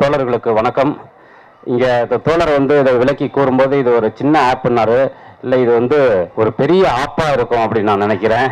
தோழர்களுக்கு வணக்கம் இங்கே இந்த தோழர் வந்து இதை விளக்கி கூறும்போது இது ஒரு சின்ன ஆப்புன்னாரு இல்லை இது வந்து ஒரு பெரிய ஆப்பாக இருக்கும் அப்படின்னு நான் நினைக்கிறேன்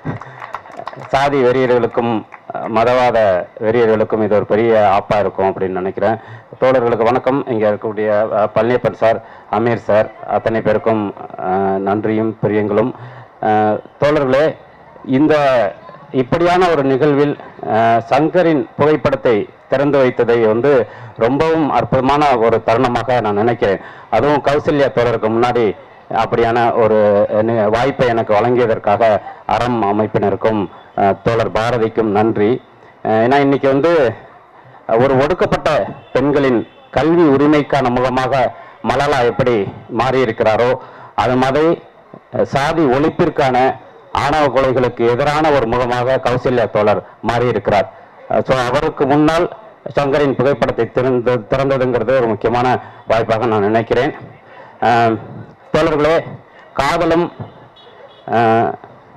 சாதி வெறியர்களுக்கும் அஹ், மதவாத வெறியர்களுக்கும் இது ஒரு பெரிய ஆப்பாக இருக்கும் அப்படின்னு நினைக்கிறேன் தோழர்களுக்கு வணக்கம் இங்கே இருக்கக்கூடிய அஹ், பழனியப்பன் சார் அமீர் சார் அத்தனை பேருக்கும் அஹ், நன்றியும் பிரியங்களும் அஹ், தோழர்களே இந்த இப்படியான ஒரு நிகழ்வில் அஹ், சங்கரின் புகைப்படத்தை திறந்து வைத்ததை வந்து ரொம்பவும் அற்புதமான ஒரு தருணமாக நான் நினைக்கிறேன் அதுவும் கௌசல்யா தோழருக்கு முன்னாடி அப்படியான ஒரு நி- வாய்ப்பை எனக்கு வழங்கியதற்காக அறம் அமைப்பினருக்கும் அஹ், தோழர் பாரதிக்கும் நன்றி அஹ், ஏன்னா இன்னைக்கு வந்து ஒரு ஒடுக்கப்பட்ட பெண்களின் கல்வி உரிமைக்கான முகமாக மலாலா எப்படி மாறி இருக்கிறாரோ அது மாதிரி அஹ், சாதி ஒழிப்பிற்கான ஆணவ கொலைகளுக்கு எதிரான ஒரு முகமாக கௌசல்யா தோழர் மாறி இருக்கிறார் ஸோ அவருக்கு முன்னால் சங்கரின் புகைப்படத்தை திறந்து திறந்ததுங்கிறது ஒரு முக்கியமான வாய்ப்பாக நான் நினைக்கிறேன் அஹ், தோழர்களே காதலும் அஹ்,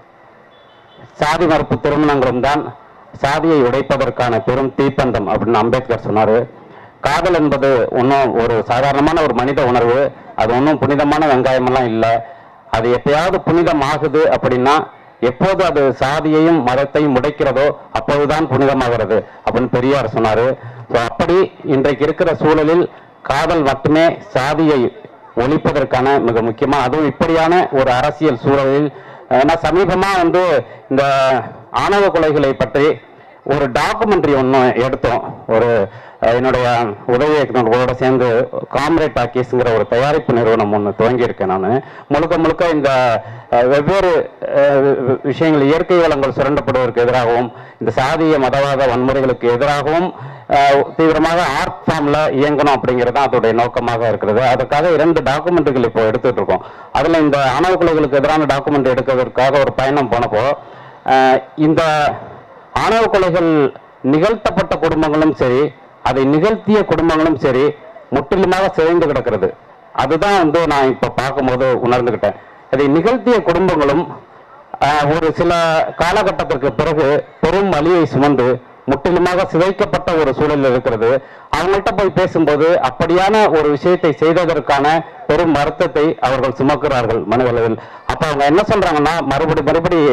சாதி மறுப்பு திருமணங்களும் தான் சாதியை உடைப்பதற்கான பெரும் தீப்பந்தம் அப்படின்னு அம்பேத்கர் சொன்னாரு காதல் என்பது ஒன்றும் ஒரு சாதாரணமான ஒரு மனித உணர்வு அது ஒன்றும் புனிதமான வெங்காயமெல்லாம் இல்லை அது எப்பயாவது புனிதம் ஆகுது அப்படின்னா எப்போது அது சாதியையும் மதத்தையும் உடைக்கிறதோ அப்போதுதான் புனிதமாகிறது அப்படின்னு பெரியார் சொன்னாரு ஸோ அப்படி இன்றைக்கு இருக்கிற சூழலில் காதல் மட்டுமே சாதியை ஒழிப்பதற்கான மிக முக்கியமான அதுவும் இப்படியான ஒரு அரசியல் சூழலில் ஏன்னா சமீபமா வந்து இந்த ஆணவ கொலைகளை பற்றி ஒரு டாக்குமெண்ட்ரி ஒன்று எடுத்தோம் ஒரு அஹ், என்னுடைய உதவி இயக்குநர்களோட சேர்ந்து காம்ரேட் டாக்கீஸ்ங்கிற ஒரு தயாரிப்பு நிறுவனம் ஒன்று துவங்கியிருக்கேன் நான் முழுக்க முழுக்க இந்த அஹ், வெவ்வேறு அஹ், வி- விஷயங்கள் இயற்கை வளங்கள் சுரண்டப்படுவதற்கு எதிராகவும் இந்த சாதிய மதவாத வன்முறைகளுக்கு எதிராகவும் அஹ், தீவிரமாக ஆர்ட் ஃபார்ம்ல இயங்கணும் அப்படிங்கிறது தான் அதோடைய நோக்கமாக இருக்கிறது அதுக்காக இரண்டு டாக்குமெண்ட்டுகள் இப்போ எடுத்துட்டு இருக்கோம் அதுல இந்த ஆணவ கொலைகளுக்கு எதிரான டாக்குமெண்ட் எடுக்கிறதுக்காக ஒரு பயணம் போனப்போ அஹ், இந்த ஆணவ கொலைகள் நிகழ்த்தப்பட்ட குடும்பங்களும் சரி அதை நிகழ்த்திய குடும்பங்களும் சரி முற்றிலுமாக சிதைந்து கிடக்கிறது அதுதான் வந்து நான் இப்ப பார்க்கும்போது உணர்ந்துகிட்டேன் அதை நிகழ்த்திய குடும்பங்களும் ஆஹ், ஒரு சில காலகட்டத்திற்கு பிறகு பெரும் வலியை சுமந்து முற்றிலுமாக சிதைக்கப்பட்ட ஒரு சூழல் இருக்கிறது அவங்கள்ட்ட போய் பேசும்போது அப்படியான ஒரு விஷயத்தை செய்ததற்கான பெரும் வருத்தத்தை அவர்கள் சுமக்கிறார்கள் மனதளவில் அப்ப அவங்க என்ன சொல்றாங்கன்னா மறுபடி மறுபடி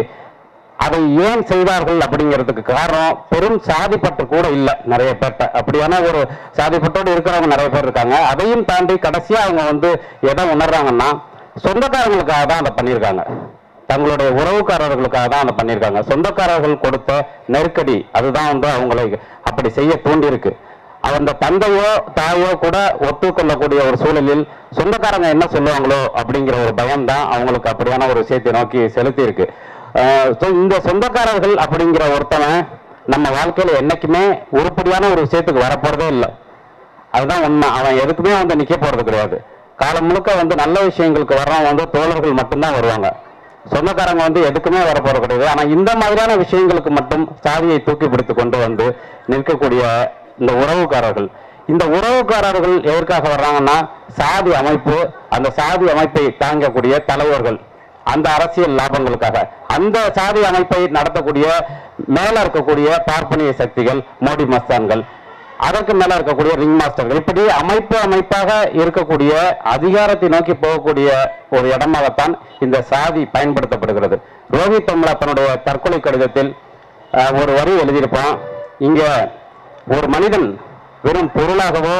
அதை ஏன் செய்தார்கள் அப்படிங்கிறதுக்கு காரணம் பெரும் சாதிப்பட்டு கூட இல்லை நிறைய பேர்ட்ட அப்படியான ஒரு சாதிப்பட்டோடு இருக்கிறவங்க நிறைய பேர் இருக்காங்க அதையும் தாண்டி கடைசியா அவங்க வந்து எதை உணர்றாங்கன்னா சொந்தக்காரங்களுக்காக தான் அதை பண்ணியிருக்காங்க தங்களுடைய உறவுக்காரர்களுக்காக தான் அதை பண்ணியிருக்காங்க சொந்தக்காரர்கள் கொடுத்த நெருக்கடி அதுதான் வந்து அவங்களை அப்படி செய்ய தூண்டியிருக்கு அந்த தந்தையோ தாயோ கூட ஒத்துக்கொள்ளக்கூடிய ஒரு சூழலில் சொந்தக்காரங்க என்ன சொல்லுவாங்களோ அப்படிங்கிற ஒரு பயம் தான் அவங்களுக்கு அப்படியான ஒரு விஷயத்தை நோக்கி செலுத்தி இருக்கு அஹ் so இந்த சொந்தக்காரர்கள் அப்படிங்கிற ஒருத்தவன் நம்ம வாழ்க்கையில என்னைக்குமே உருப்படியான ஒரு விஷயத்துக்கு வரப்போறதே இல்லை அதுதான் உண்மை அவன் எதுக்குமே வந்து நிக்க போறது கிடையாது காலம் முழுக்க வந்து நல்ல விஷயங்களுக்கு வர்றவன் வந்து தோழர்கள் மட்டும்தான் வருவாங்க சொந்தக்காரங்க வந்து எதுக்குமே வர போறது கிடையாது ஆனா இந்த மாதிரியான விஷயங்களுக்கு மட்டும் சாதியை தூக்கி பிடித்து கொண்டு வந்து நிற்கக்கூடிய இந்த உறவுக்காரர்கள் இந்த உறவுக்காரர்கள் எதற்காக வர்றாங்கன்னா சாதி அமைப்பு அந்த சாதி அமைப்பை தாங்கக்கூடிய தலைவர்கள் அந்த அரசியல் லாபங்களுக்காக அந்த சாதி அமைப்பை நடத்தக்கூடிய மேல இருக்கக்கூடிய பார்ப்பனிய சக்திகள் மோடி மஸ்தான்கள் அதற்கு மேல இருக்கக்கூடிய ரிங் மாஸ்டர்கள் இப்படி அமைப்பு அமைப்பாக இருக்கக்கூடிய அதிகாரத்தை நோக்கி போகக்கூடிய ஒரு இடமாகத்தான் இந்த சாதி பயன்படுத்தப்படுகிறது ரோஹித் தம்லா தன்னுடைய தற்கொலை கடிதத்தில் அஹ், ஒரு வரி எழுதியிருப்பான் இங்க ஒரு மனிதன் வெறும் பொருளாகவோ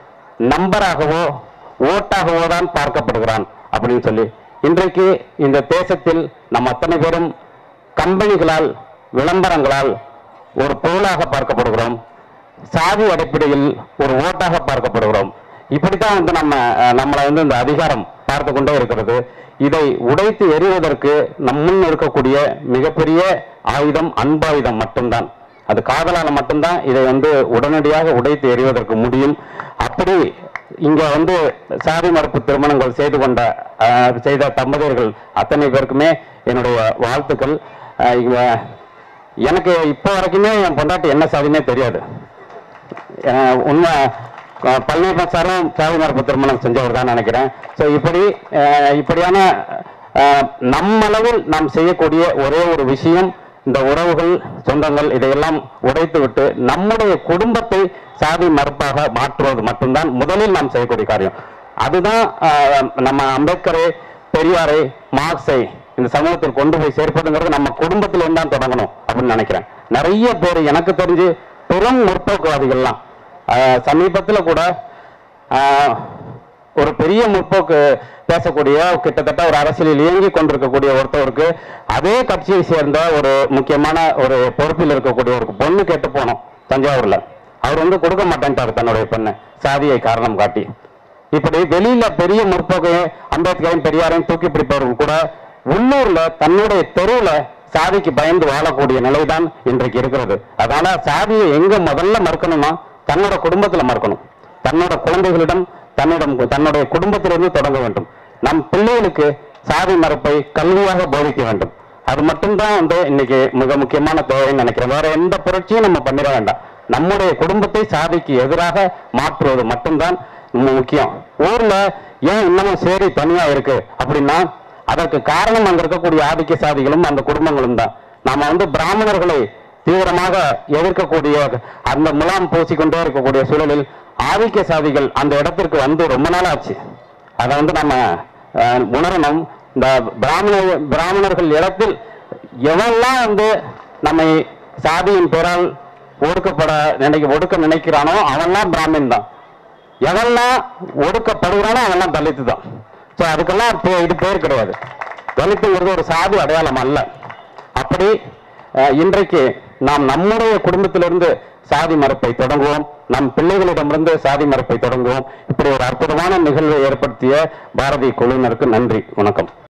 நம்பராகவோ ஓட்டாகவோ தான் பார்க்கப்படுகிறான் அப்படின்னு சொல்லி இன்றைக்கு இந்த தேசத்தில் நம் அத்தனை பேரும் கம்பெனிகளால் விளம்பரங்களால் ஒரு பொருளாக பார்க்கப்படுகிறோம் சாதி அடிப்படையில் ஒரு ஓட்டாக பார்க்கப்படுகிறோம் இப்படித்தான் வந்து நம்ம அஹ், நம்மளை வந்து இந்த அதிகாரம் பார்த்து கொண்டே இருக்கிறது இதை உடைத்து எறிவதற்கு நம் முன் இருக்கக்கூடிய மிகப்பெரிய ஆயுதம் அன்பாயுதம் மட்டும்தான் அது காதலால மட்டும்தான் இதை வந்து உடனடியாக உடைத்து எறிவதற்கு முடியும் அப்படி இங்க வந்து சாதி மறுப்பு திருமணங்கள் செய்து கொண்ட அஹ், செய்த தம்பதியர்கள் அத்தனை பேருக்குமே என்னுடைய வாழ்த்துக்கள் அஹ், இங்க எனக்கு இப்போ வரைக்குமே என் பொண்டாட்டி என்ன சாதினே தெரியாது அஹ் உண்மை அஹ் பழனியப்பன் சாரும் சாதி மரப்பு திருமணம் செஞ்சவர் தான் நினைக்கிறேன் ஸோ இப்படி அஹ் இப்படியான அஹ் நம்மளவில் நாம் செய்யக்கூடிய ஒரே ஒரு விஷயம் இந்த உறவுகள் சொந்தங்கள் இதையெல்லாம் உடைத்து விட்டு நம்முடைய குடும்பத்தை சாதி மறுப்பாக மாற்றுவது மட்டும்தான் முதலில் நாம் செய்யக்கூடிய காரியம் அதுதான் ஆஹ், நம்ம அம்பேத்கரை பெரியாரை மார்க்ஸை இந்த சமூகத்தில் கொண்டு போய் சேர்ப்பதுங்கிறது நம்ம குடும்பத்தில இருந்து தான் தொடங்கணும் அப்படின்னு நினைக்கிறேன் நிறைய பேர் எனக்கு தெரிஞ்சு பெரும் முற்போக்குவாதிகள்லாம் ஆஹ், சமீபத்துல கூட ஆஹ், ஒரு பெரிய முற்போக்கு பேசக்கூடிய கிட்டத்தட்ட ஒரு அரசியலில் இயங்கி கொண்டிருக்கக்கூடிய ஒருத்தவருக்கு அதே கட்சியை சேர்ந்த ஒரு முக்கியமான ஒரு பொறுப்பில் இருக்கக்கூடிய ஒரு பொண்ணு கேட்டு போனோம் தஞ்சாவூர்ல அவர் வந்து கொடுக்க மாட்டேன்ட்டார் தன்னுடைய பெண்ணை சாதியை காரணம் காட்டி இப்படி வெளியில பெரிய முற்போக்கையும் அம்பேத்கரையும் பெரியாரையும் தூக்கி பிடிப்பவர்கள் கூட உள்ளூர்ல தன்னுடைய தெருவுல சாதிக்கு பயந்து வாழக்கூடிய நிலைதான் இன்றைக்கு இருக்கிறது அதனால சாதியை எங்க முதல்ல மறுக்கணும்னா தன்னோட குடும்பத்துல மறுக்கணும் தன்னோட குழந்தைகளிடம் தன்னிடம் தன்னுடைய குடும்பத்திலிருந்து தொடங்க வேண்டும் நம் பிள்ளைகளுக்கு சாதி மறுப்பை கல்வியாக போதிக்க வேண்டும் அது மட்டும்தான் வந்து இன்னைக்கு மிக முக்கியமான தேவைன்னு நினைக்கிறேன் வேற எந்த புரட்சியும் நம்ம பண்ணிட வேண்டாம் நம்முடைய குடும்பத்தை சாதிக்கு எதிராக மாற்றுவது மட்டும்தான் மு- முக்கியம் ஊர்ல ஏன் இன்னமும் சேரி தனியா இருக்கு அப்படின்னா அதற்கு காரணம் அங்க இருக்கக்கூடிய ஆதிக்க சாதிகளும் அந்த குடும்பங்களும் தான் நாம வந்து பிராமணர்களை தீவிரமாக எதிர்க்கக்கூடிய அந்த முலாம் பூசிக்கொண்டே இருக்கக்கூடிய சூழலில் ஆதிக்க சாதிகள் அந்த இடத்திற்கு வந்து ரொம்ப நாள் ஆச்சு அதை வந்து நம்ம அஹ், உணரணும் இந்த பிராமண பிராமணர்கள் இடத்தில் எவெல்லாம் வந்து நம்மை சாதியின் பெயரால் ஒடுக்கப்பட நினைக்க ஒடுக்க நினைக்கிறானோ அவன்லாம் பிராமின் தான் எவெல்லாம் ஒடுக்கப்படுகிறானோ அவெல்லாம் தலித்து தான் ஸோ அதுக்கெல்லாம் பே- இது பேர் கிடையாது தலித்துங்கிறது ஒரு சாதி அடையாளம் அல்ல அப்படி அஹ், இன்றைக்கு நாம் நம்முடைய குடும்பத்திலிருந்து சாதி மறுப்பை தொடங்குவோம் நம் பிள்ளைகளிடமிருந்து சாதி மறுப்பை தொடங்குவோம் இப்படி ஒரு அற்புதமான நிகழ்வை ஏற்படுத்திய பாரதி குழுவினருக்கு நன்றி வணக்கம்